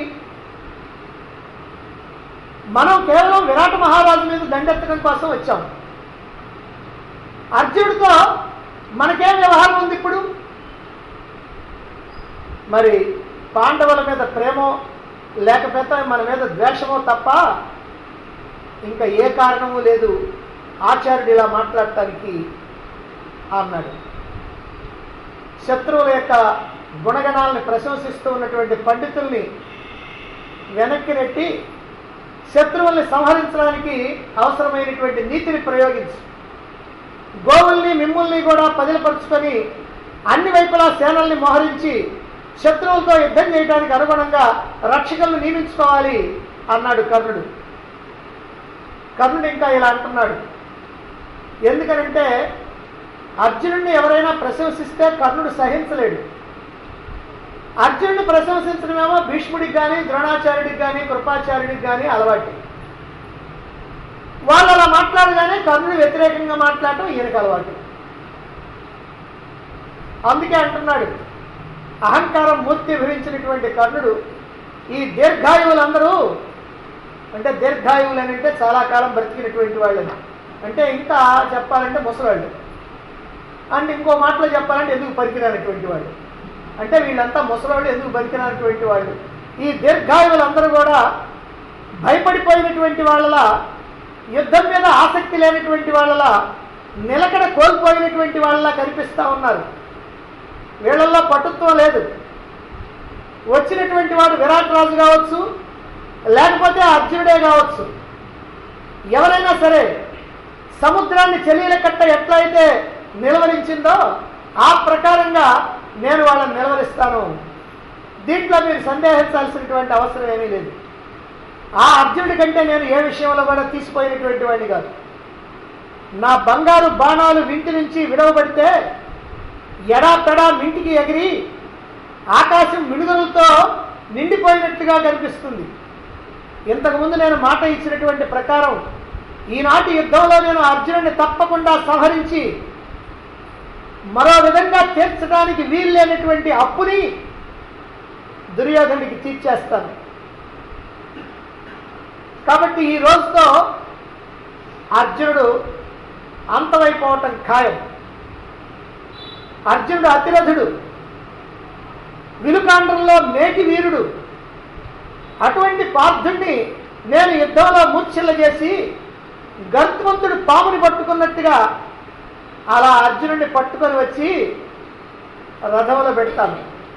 Speaker 1: మనం కేవలం విరాట మహారాజు మీద దండెత్తడం కోసం వచ్చాం అర్జునుడితో మనకేం వ్యవహారం ఉంది ఇప్పుడు మరి పాండవుల మీద ప్రేమో లేకపోతే మన మీద ద్వేషమో తప్ప ఇంకా ఏ కారణము లేదు ఆచార్యుడు ఇలా మాట్లాడటానికి అన్నాడు శత్రువుల యొక్క గుణగణాలను ప్రశంసిస్తూ ఉన్నటువంటి పండితుల్ని వెనక్కి నెట్టి శత్రువుల్ని సంహరించడానికి అవసరమైనటువంటి నీతిని ప్రయోగించు గోవుల్ని మిమ్ముల్ని కూడా పదిలపరుచుకొని అన్ని వైపులా సేనల్ని మోహరించి శత్రువులతో యుద్ధం చేయడానికి అనుగుణంగా రక్షకులను నియమించుకోవాలి అన్నాడు కర్ణుడు కర్ణుడు ఇంకా ఇలా అంటున్నాడు ఎందుకనంటే అర్జునుడిని ఎవరైనా ప్రశంసిస్తే కర్ణుడు సహించలేడు అర్జునుడిని ప్రశంసించడమేమో భీష్ముడికి కానీ ద్రోణాచార్యుడికి కానీ కృపాచార్యుడికి కానీ అలవాటు వాళ్ళు అలా మాట్లాడగానే కర్ణుడు వ్యతిరేకంగా మాట్లాడటం ఈయనకు అలవాటు అందుకే అంటున్నాడు అహంకారం మూర్తి భవించినటువంటి కర్ణుడు ఈ దీర్ఘాయువులందరూ అంటే దీర్ఘాయువులు అని అంటే చాలా కాలం బ్రతికినటువంటి వాళ్ళని అంటే ఇంకా చెప్పాలంటే ముసలాళ్ళు అండ్ ఇంకో మాటలో చెప్పాలంటే ఎందుకు పనికిరానటువంటి వాళ్ళు అంటే వీళ్ళంతా ముసలాళ్ళు ఎందుకు పనికిరానటువంటి వాళ్ళు ఈ దీర్ఘాయువులందరూ కూడా భయపడిపోయినటువంటి వాళ్ళలా యుద్ధం మీద ఆసక్తి లేనటువంటి వాళ్ళలా నిలకడ కోల్పోయినటువంటి వాళ్ళలా కనిపిస్తూ ఉన్నారు వీళ్ళల్లో పటుత్వం లేదు వచ్చినటువంటి వాడు విరాట్ రాజు కావచ్చు లేకపోతే అర్జునుడే కావచ్చు ఎవరైనా సరే సముద్రాన్ని చెలీల కట్ట ఎట్లయితే నిలవరించిందో ఆ ప్రకారంగా నేను వాళ్ళని నిలవరిస్తాను దీంట్లో మీరు సందేహించాల్సినటువంటి అవసరం ఏమీ లేదు ఆ అర్జునుడి కంటే నేను ఏ విషయంలో కూడా తీసిపోయినటువంటి వాడిని కాదు నా బంగారు బాణాలు వింటి నుంచి విడవబడితే ఎడా పెడా మింటికి ఎగిరి ఆకాశం మిడుదలతో నిండిపోయినట్టుగా కనిపిస్తుంది ఇంతకుముందు నేను మాట ఇచ్చినటువంటి ప్రకారం ఈనాటి యుద్ధంలో నేను అర్జునుడిని తప్పకుండా సంహరించి మరో విధంగా తీర్చడానికి వీలు లేనటువంటి అప్పుని దుర్యోధనుడికి తీర్చేస్తాను కాబట్టి ఈ రోజుతో అర్జునుడు అంతమైపోవటం ఖాయం అర్జునుడు అతిరథుడు విలుకాండ్రంలో మేటి వీరుడు అటువంటి పార్థుణ్ణి నేను యుద్ధంలో మూర్ఛిల్ల చేసి గర్తవంతుడు పాముని పట్టుకున్నట్టుగా అలా అర్జునుడిని పట్టుకొని వచ్చి రథంలో పెడతాను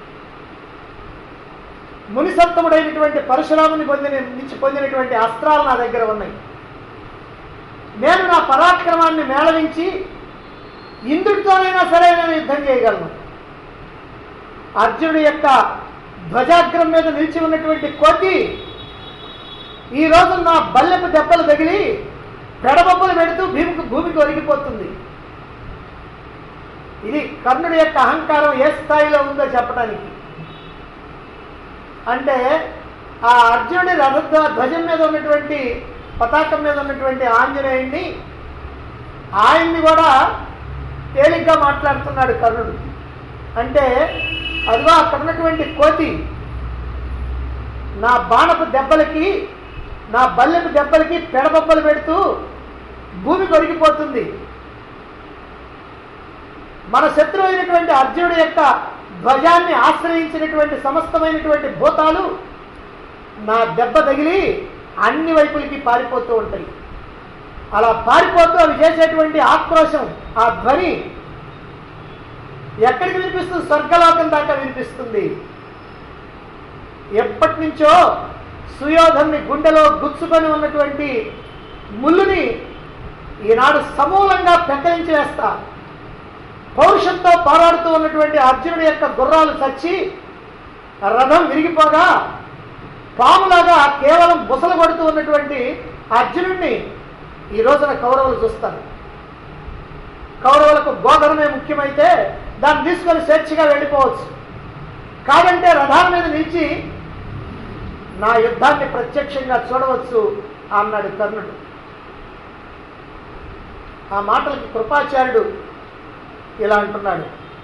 Speaker 1: మునిసత్తముడైనటువంటి పరశురాముని పొందిన నుంచి పొందినటువంటి అస్త్రాలు నా దగ్గర ఉన్నాయి నేను నా పరాక్రమాన్ని మేళవించి ఇంద్రుడితోనైనా సరే నేను యుద్ధం చేయగలను అర్జునుడి యొక్క ధ్వజాగ్రం మీద నిలిచి ఉన్నటువంటి కోతి ఈ రోజు నా బల్లెపు దెబ్బలు తగిలి పెడబొబ్బలు పెడుతూ భూమికి భూమికి ఒరిగిపోతుంది ఇది కర్ణుడి యొక్క అహంకారం ఏ స్థాయిలో ఉందో చెప్పడానికి అంటే ఆ అర్జునుడి రథ ధ్వజం మీద ఉన్నటువంటి పతాకం మీద ఉన్నటువంటి ఆంజనేయుడిని ఆయన్ని కూడా తేలిగ్గా మాట్లాడుతున్నాడు కర్ణుడు అంటే అదిగో అక్కడ ఉన్నటువంటి కోతి నా బాణపు దెబ్బలకి నా బల్లెపు దెబ్బలకి పెడబొబ్బలు పెడుతూ భూమి కొరిగిపోతుంది మన శత్రువు అయినటువంటి అర్జునుడి యొక్క ధ్వజాన్ని ఆశ్రయించినటువంటి సమస్తమైనటువంటి భూతాలు నా దెబ్బ తగిలి అన్ని వైపులకి పారిపోతూ ఉంటాయి అలా పారిపోతూ అవి చేసేటువంటి ఆక్రోశం ఆ ధ్వని ఎక్కడికి వినిపిస్తుంది స్వర్గలోకం దాకా వినిపిస్తుంది ఎప్పటి నుంచో సుయోధన్ని గుండెలో గుచ్చుకొని ఉన్నటువంటి ముళ్ళుని ఈనాడు సమూలంగా పెక్కరించి వేస్తా పౌరుషంతో పోరాడుతూ ఉన్నటువంటి అర్జునుడి యొక్క గుర్రాలు చచ్చి రథం విరిగిపోగా పాములాగా కేవలం బుసలు కొడుతూ ఉన్నటువంటి అర్జునుడిని ఈ రోజున కౌరవులు చూస్తారు కౌరవులకు గోధనమే ముఖ్యమైతే దాన్ని తీసుకొని స్వేచ్ఛగా వెళ్ళిపోవచ్చు కాదంటే రథాల మీద నిలిచి నా యుద్ధాన్ని ప్రత్యక్షంగా చూడవచ్చు అన్నాడు కర్ణుడు ఆ మాటలకి కృపాచార్యుడు ఇలా అంటున్నాడు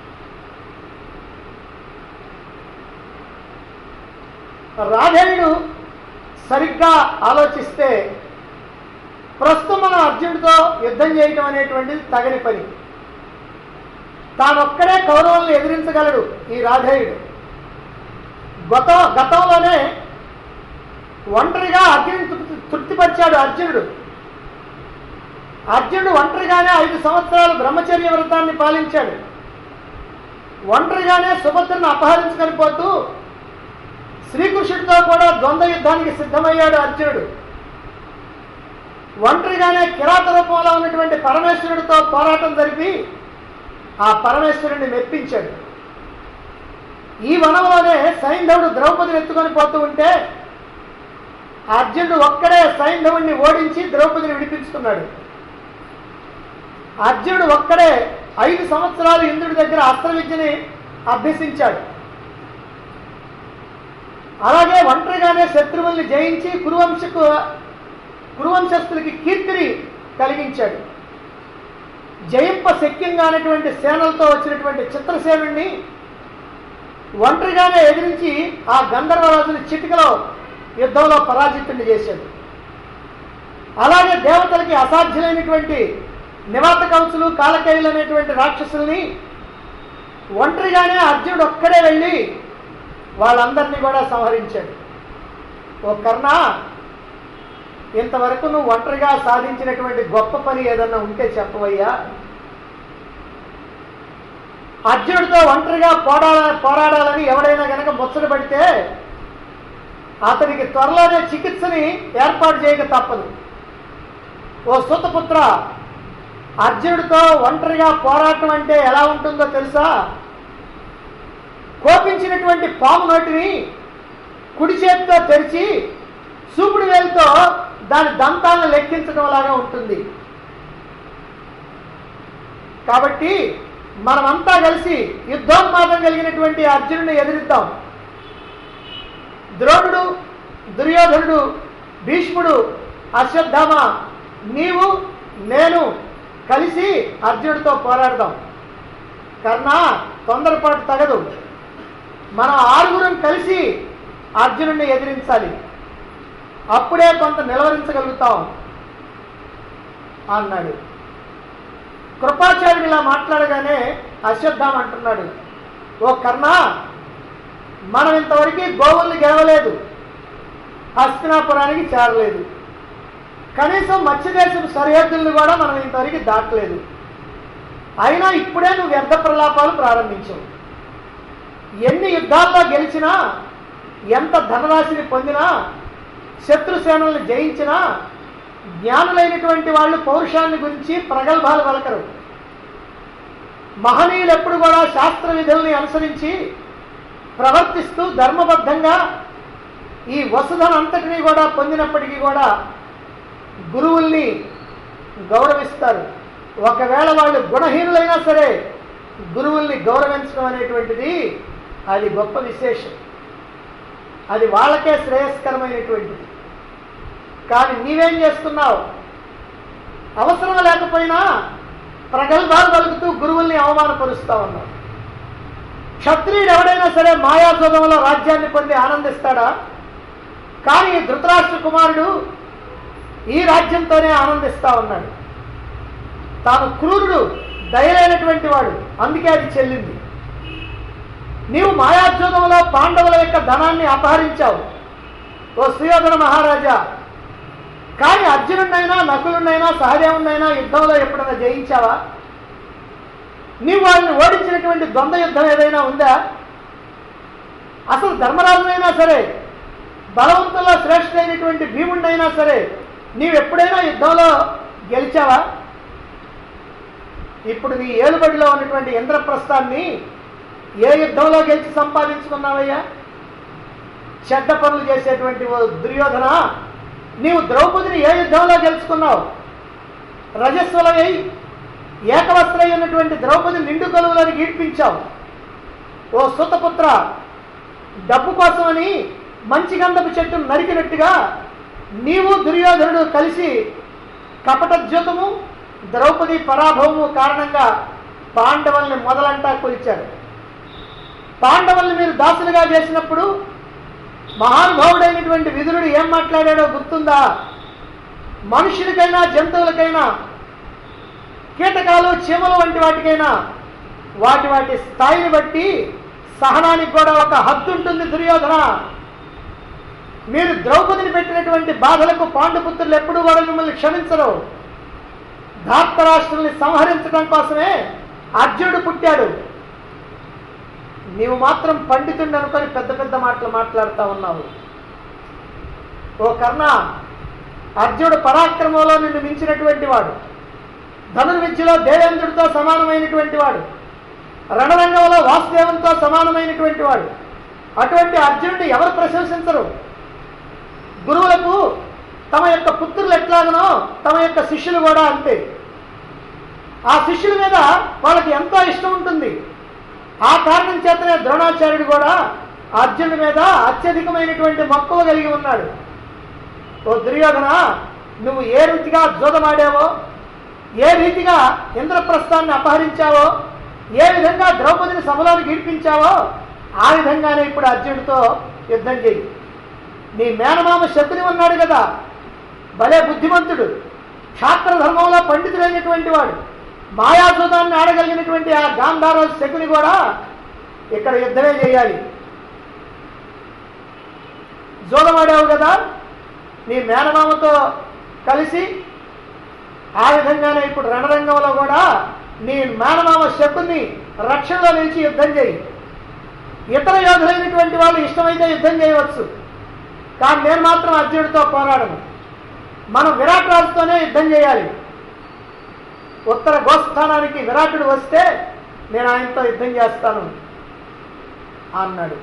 Speaker 1: రాధేయుడు సరిగ్గా ఆలోచిస్తే ప్రస్తుతం మనం అర్జునుడితో యుద్ధం చేయటం అనేటువంటిది తగని పని తానొక్కడే కౌరవులను ఎదిరించగలడు ఈ రాధేయుడు గత గతంలోనే ఒంటరిగా అర్జునుడు తృప్తి తృప్తిపరిచాడు అర్జునుడు అర్జునుడు ఒంటరిగానే ఐదు సంవత్సరాలు బ్రహ్మచర్య వ్రతాన్ని పాలించాడు ఒంటరిగానే సుభద్రను అపహరించుకొని పోతూ శ్రీకృష్ణుడితో కూడా ద్వంద్వ యుద్ధానికి సిద్ధమయ్యాడు అర్జునుడు ఒంటరిగానే కిరాత రూపంలో ఉన్నటువంటి పరమేశ్వరుడితో పోరాటం జరిపి ఆ పరమేశ్వరుని మెప్పించాడు ఈ వనంలోనే సైంధవుడు ద్రౌపదిని ఎత్తుకొని పోతూ ఉంటే అర్జునుడు ఒక్కడే సైంధవుడిని ఓడించి ద్రౌపదిని విడిపించుకున్నాడు అర్జునుడు ఒక్కడే ఐదు సంవత్సరాలు ఇంద్రుడి దగ్గర అస్త్ర విద్యని అభ్యసించాడు అలాగే ఒంటరిగానే శత్రువుల్ని జయించి కురువంశకు కురువంశస్థులకి కీర్తిని కలిగించాడు జయింప శక్యంగా అనేటువంటి సేనలతో వచ్చినటువంటి చిత్రసేనుణ్ణి ఒంటరిగానే ఎదిరించి ఆ గంధర్వరాజుని చిటికలో యుద్ధంలో పరాజితుడిని చేశాడు అలాగే దేవతలకి అసాధ్యులైనటువంటి నివాత కంసులు కాలకేయులు అనేటువంటి రాక్షసుల్ని ఒంటరిగానే అర్జునుడు ఒక్కడే వెళ్ళి వాళ్ళందరినీ కూడా సంహరించాడు ఓ కర్ణ ఇంతవరకు నువ్వు ఒంటరిగా సాధించినటువంటి గొప్ప పని ఏదన్నా ఉంటే చెప్పవయ్యా అర్జునుడితో ఒంటరిగా పోరాడ పోరాడాలని ఎవడైనా కనుక ముచ్చట పడితే అతనికి త్వరలోనే చికిత్సని ఏర్పాటు చేయక తప్పదు ఓ సుతపుత్ర అర్జునుడితో ఒంటరిగా పోరాటం అంటే ఎలా ఉంటుందో తెలుసా కోపించినటువంటి పాము నోటిని కుడి చేతితో తెరిచి చూపుడు వేలుతో దాని దంతాలను లెక్కించడం లాగా ఉంటుంది కాబట్టి మనమంతా కలిసి యుద్ధోన్మాదం కలిగినటువంటి అర్జునుడిని ఎదిరిద్దాం ద్రోణుడు దుర్యోధనుడు భీష్ముడు అశ్వత్థామ నీవు నేను కలిసి అర్జునుడితో పోరాడదాం కర్ణ తొందరపాటు తగదు మనం ఆరుగురం కలిసి అర్జునుడిని ఎదిరించాలి అప్పుడే కొంత నిలవరించగలుగుతాం అన్నాడు కృపాచార్యుడు ఇలా మాట్లాడగానే అశ్వత్థామ అంటున్నాడు ఓ కర్ణ మనం ఇంతవరకు గోవుల్ని గెలవలేదు హస్తినాపురానికి చేరలేదు కనీసం మత్స్యదేశం సరిహద్దుల్ని కూడా మనం ఇంతవరకు దాటలేదు అయినా ఇప్పుడే నువ్వు వ్యర్థ ప్రలాపాలు ప్రారంభించావు ఎన్ని యుద్ధాల్లో గెలిచినా ఎంత ధనరాశిని పొందినా శత్రుసేనల్ని జయించినా జ్ఞానులైనటువంటి వాళ్ళు పౌరుషాన్ని గురించి ప్రగల్భాలు పలకరు మహనీయులు ఎప్పుడు కూడా శాస్త్ర విధుల్ని అనుసరించి ప్రవర్తిస్తూ ధర్మబద్ధంగా ఈ వసుధన అంతటినీ కూడా పొందినప్పటికీ కూడా గురువుల్ని గౌరవిస్తారు ఒకవేళ వాళ్ళు గుణహీనులైనా సరే గురువుల్ని గౌరవించడం అనేటువంటిది అది గొప్ప విశేషం అది వాళ్ళకే శ్రేయస్కరమైనటువంటిది కానీ నీవేం చేస్తున్నావు అవసరం లేకపోయినా ప్రగల్భాలు పలుకుతూ గురువుల్ని అవమానపరుస్తా ఉన్నావు క్షత్రియుడు ఎవడైనా సరే మాయాజోదంలో రాజ్యాన్ని పొంది ఆనందిస్తాడా కానీ ధృతరాష్ట్ర కుమారుడు ఈ రాజ్యంతోనే ఆనందిస్తా ఉన్నాడు తాను క్రూరుడు దయలేనటువంటి వాడు అందుకే అది చెల్లింది నీవు మాయాజోదంలో పాండవుల యొక్క ధనాన్ని అపహరించావు ఓ సుయోధన మహారాజా కానీ అర్జునుడినైనా నకులునైనా సహదేవునైనా యుద్ధంలో ఎప్పుడైనా జయించావా నీవు వాళ్ళని ఓడించినటువంటి ద్వంద్వ యుద్ధం ఏదైనా ఉందా అసలు ధర్మరాజునైనా సరే బలవంతుల్లో శ్రేష్ఠుడైనటువంటి భీముడినైనా సరే నీవు ఎప్పుడైనా యుద్ధంలో గెలిచావా ఇప్పుడు నీ ఏలుబడిలో ఉన్నటువంటి ఇంద్రప్రస్థాన్ని ఏ యుద్ధంలో గెలిచి సంపాదించుకున్నావయ్యా చెడ్డ పనులు చేసేటువంటి ఓ దుర్యోధన నీవు ద్రౌపదిని ఏ యుద్ధంలో గెలుచుకున్నావు రజస్వలవై ఏకవస్త్రై ఉన్నటువంటి ద్రౌపది నిండు కొలువులను గీడ్పించావు ఓ సుతపుత్ర డబ్బు కోసమని మంచి గంధపు చెట్టును నరికినట్టుగా నీవు దుర్యోధనుడు కలిసి కపటద్యుతము ద్రౌపది పరాభవము కారణంగా పాండవుల్ని మొదలంటా కొలిచారు పాండవుల్ని మీరు దాసులుగా చేసినప్పుడు మహానుభావుడైనటువంటి విదురుడు ఏం మాట్లాడాడో గుర్తుందా మనుషులకైనా జంతువులకైనా కీటకాలు చీమలు వంటి వాటికైనా వాటి వాటి స్థాయిని బట్టి సహనానికి కూడా ఒక హద్దు ఉంటుంది దుర్యోధన మీరు ద్రౌపదిని పెట్టినటువంటి బాధలకు పాండుపుత్రులు ఎప్పుడూ కూడా మిమ్మల్ని క్షమించరు ధార్తరాష్ట్రుల్ని సంహరించడం కోసమే అర్జునుడు పుట్టాడు నీవు మాత్రం పండితుడిని అనుకొని పెద్ద పెద్ద మాటలు మాట్లాడుతూ ఉన్నావు ఓ కర్ణ అర్జునుడు పరాక్రమంలో నిన్ను మించినటువంటి వాడు ధనుర్విద్యలో దేవేంద్రుడితో సమానమైనటువంటి వాడు రణరంగంలో వాసుదేవంతో సమానమైనటువంటి వాడు అటువంటి అర్జునుడిని ఎవరు ప్రశంసించరు గురువులకు తమ యొక్క పుత్రులు ఎట్లాగనో తమ యొక్క శిష్యులు కూడా అంతే ఆ శిష్యుల మీద వాళ్ళకి ఎంతో ఇష్టం ఉంటుంది ఆ కారణం చేతనే ద్రోణాచార్యుడు కూడా అర్జునుడి మీద అత్యధికమైనటువంటి మక్కువ కలిగి ఉన్నాడు ఓ దుర్యోధన నువ్వు ఏ రీతిగా జోదమాడావో ఏ రీతిగా ఇంద్రప్రస్థాన్ని అపహరించావో ఏ విధంగా ద్రౌపదిని సభలోకి గీడ్పించావో ఆ విధంగానే ఇప్పుడు అర్జునుడితో యుద్ధం చేయి నీ మేనమామ శకుని ఉన్నాడు కదా భలే బుద్ధిమంతుడు క్షాత్ర ధర్మంలో పండితుడైనటువంటి వాడు మాయాజూదాన్ని ఆడగలిగినటువంటి ఆ గాంధార శకుని కూడా ఇక్కడ యుద్ధమే చేయాలి జోదమాడావు కదా నీ మేనమామతో కలిసి ఆ విధంగానే ఇప్పుడు రణరంగంలో కూడా నీ మేనమామ శకుని రక్షణలో నిలిచి యుద్ధం చేయి ఇతర యోధులైనటువంటి వాళ్ళు ఇష్టమైతే యుద్ధం చేయవచ్చు కానీ నేను మాత్రం అర్జునుడితో పోరాడను మనం విరాట్ రాజుతోనే యుద్ధం చేయాలి ఉత్తర గోస్థానానికి విరాటుడు వస్తే నేను ఆయనతో యుద్ధం చేస్తాను అన్నాడు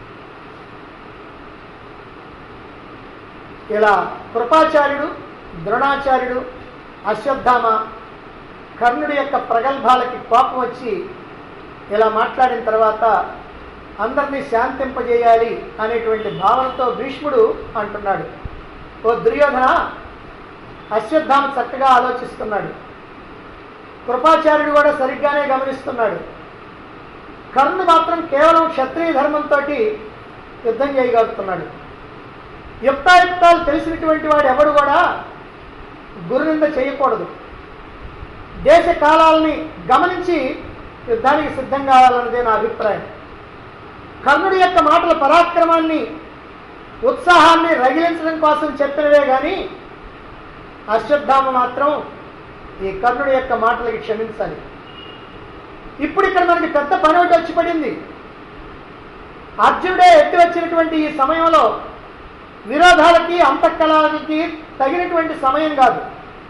Speaker 1: ఇలా కృపాచార్యుడు ద్రోణాచార్యుడు అశ్వత్థామ కర్ణుడి యొక్క ప్రగల్భాలకి కోపం వచ్చి ఇలా మాట్లాడిన తర్వాత అందరినీ శాంతింపజేయాలి అనేటువంటి భావనతో భీష్ముడు అంటున్నాడు ఓ దుర్యోధన అశ్వత్థామ చక్కగా ఆలోచిస్తున్నాడు కృపాచార్యుడు కూడా సరిగ్గానే గమనిస్తున్నాడు కర్ణుడు మాత్రం కేవలం క్షత్రియ ధర్మంతో యుద్ధం చేయగలుగుతున్నాడు యుక్తాయుక్తాలు తెలిసినటువంటి వాడు ఎవడు కూడా గురునింద చేయకూడదు దేశ కాలాలని గమనించి యుద్ధానికి సిద్ధం కావాలన్నదే నా అభిప్రాయం కర్ణుడి యొక్క మాటల పరాక్రమాన్ని ఉత్సాహాన్ని రగిలించడం కోసం చెప్పినవే కానీ అశ్వత్థామ మాత్రం ఈ కర్ణుడి యొక్క మాటలకి క్షమించాలి ఇప్పుడు ఇక్కడ మనకి పెద్ద పని ఒకటి వచ్చి పడింది అర్జునుడే ఎత్తి వచ్చినటువంటి ఈ సమయంలో విరోధాలకి అంతఃకలాలకి తగినటువంటి సమయం కాదు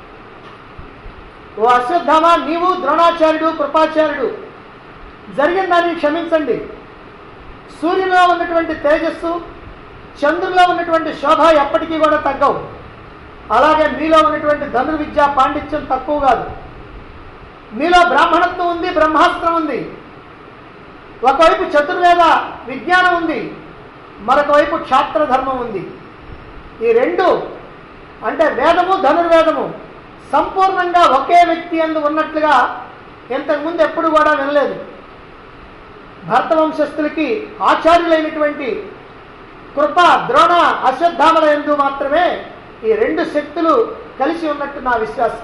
Speaker 1: ఓ అశ్వత్థామ నీవు ద్రోణాచార్యుడు కృపాచార్యుడు జరిగిన దాన్ని క్షమించండి సూర్యులో ఉన్నటువంటి తేజస్సు చంద్రులో ఉన్నటువంటి శోభ ఎప్పటికీ కూడా తగ్గవు అలాగే మీలో ఉన్నటువంటి ధనుర్విద్య పాండిత్యం తక్కువ కాదు మీలో బ్రాహ్మణత్వం ఉంది బ్రహ్మాస్త్రం ఉంది ఒకవైపు చతుర్వేద విజ్ఞానం ఉంది మరొక వైపు క్షాత్ర ధర్మం ఉంది ఈ రెండు అంటే వేదము ధనుర్వేదము సంపూర్ణంగా ఒకే వ్యక్తి అందు ఉన్నట్లుగా ఇంతకుముందు ఎప్పుడు కూడా వినలేదు భర్త వంశస్థులకి ఆచార్యులైనటువంటి కృప ద్రోణ అశ్వత్థామల ఎందు మాత్రమే ఈ రెండు శక్తులు కలిసి ఉన్నట్టు నా విశ్వాసం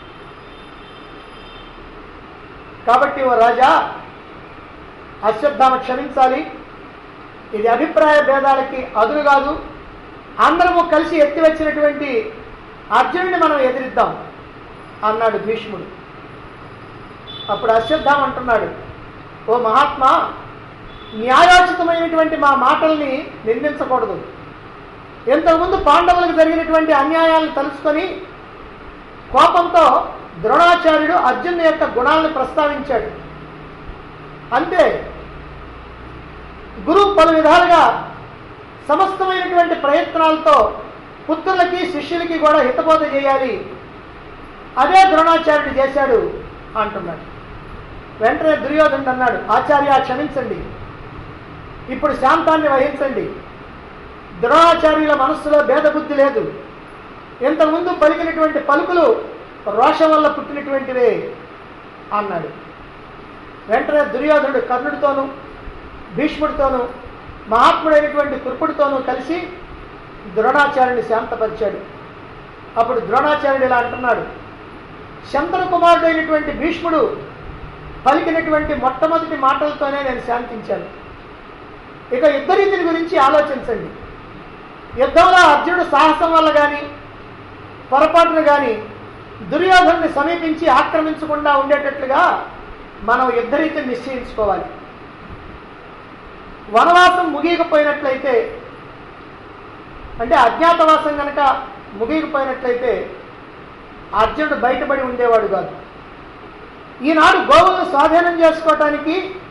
Speaker 1: కాబట్టి ఓ రాజా అశ్వత్థామ క్షమించాలి ఇది అభిప్రాయ భేదాలకి అదును కాదు అందరము కలిసి ఎత్తి వచ్చినటువంటి అర్జునుడిని మనం ఎదిరిద్దాం అన్నాడు భీష్ముడు అప్పుడు అశ్వత్థామ అంటున్నాడు ఓ మహాత్మా న్యాయోచితమైనటువంటి మా మాటల్ని నిందించకూడదు ఇంతకుముందు పాండవులకు జరిగినటువంటి అన్యాయాలను తలుచుకొని కోపంతో ద్రోణాచార్యుడు అర్జున్ యొక్క గుణాలను ప్రస్తావించాడు అంతే గురువు పలు విధాలుగా సమస్తమైనటువంటి ప్రయత్నాలతో పుత్రులకి శిష్యులకి కూడా హితబోధ చేయాలి అదే ద్రోణాచార్యుడు చేశాడు అంటున్నాడు వెంటనే దుర్యోధనుడు అన్నాడు ఆచార్య క్షమించండి ఇప్పుడు శాంతాన్ని వహించండి ద్రోణాచార్యుల మనస్సులో భేదబుద్ధి లేదు ఇంతకుముందు పలికినటువంటి పలుకులు రోషం వల్ల పుట్టినటువంటివే అన్నాడు వెంటనే దుర్యోధనుడు కర్ణుడితోనూ భీష్ముడితోనూ మహాత్ముడైనటువంటి కృపుడితోనూ కలిసి ద్రోణాచార్యుని శాంతపరిచాడు అప్పుడు ద్రోణాచార్యుడు ఇలా అంటున్నాడు శంతను కుమారుడైనటువంటి భీష్ముడు పలికినటువంటి మొట్టమొదటి మాటలతోనే నేను శాంతించాను ఇక యుద్ధరీతిని గురించి ఆలోచించండి యుద్ధంలో అర్జునుడు సాహసం వల్ల కానీ పొరపాటును కానీ దుర్యోధనుని సమీపించి ఆక్రమించకుండా ఉండేటట్లుగా మనం యుద్ధరీతిని నిశ్చయించుకోవాలి వనవాసం ముగియకపోయినట్లయితే అంటే అజ్ఞాతవాసం కనుక ముగియకపోయినట్లయితే అర్జునుడు బయటపడి ఉండేవాడు కాదు ఈనాడు గోవులను స్వాధీనం చేసుకోవటానికి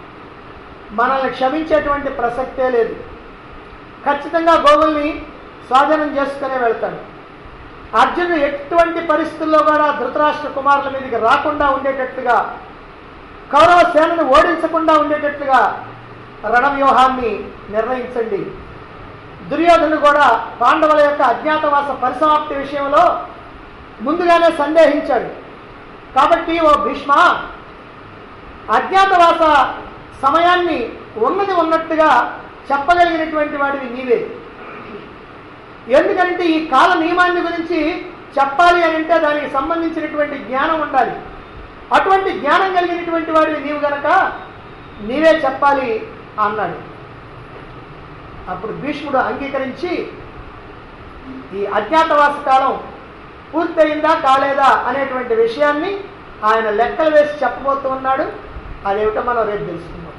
Speaker 1: మనల్ని క్షమించేటువంటి ప్రసక్తే లేదు ఖచ్చితంగా గోవుల్ని స్వాధీనం చేసుకునే వెళ్తాడు అర్జునుడు ఎటువంటి పరిస్థితుల్లో కూడా ధృతరాష్ట్ర కుమారుల మీదకి రాకుండా ఉండేటట్లుగా కౌరవ సేనను ఓడించకుండా ఉండేటట్లుగా రణవ్యూహాన్ని నిర్ణయించండి దుర్యోధనుడు కూడా పాండవుల యొక్క అజ్ఞాతవాస పరిసమాప్తి విషయంలో ముందుగానే సందేహించాడు కాబట్టి ఓ భీష్మ అజ్ఞాతవాస సమయాన్ని ఉన్నది ఉన్నట్టుగా చెప్పగలిగినటువంటి వాడివి నీవే ఎందుకంటే ఈ కాల నియమాన్ని గురించి చెప్పాలి అని అంటే దానికి సంబంధించినటువంటి జ్ఞానం ఉండాలి అటువంటి జ్ఞానం కలిగినటువంటి వాడివి నీవు గనక నీవే చెప్పాలి అన్నాడు అప్పుడు భీష్ముడు అంగీకరించి ఈ అజ్ఞాతవాస కాలం పూర్తయిందా కాలేదా అనేటువంటి విషయాన్ని ఆయన లెక్కలు వేసి చెప్పబోతూ ఉన్నాడు అదేమిటో మనం రేపు తెలుసుకుందాం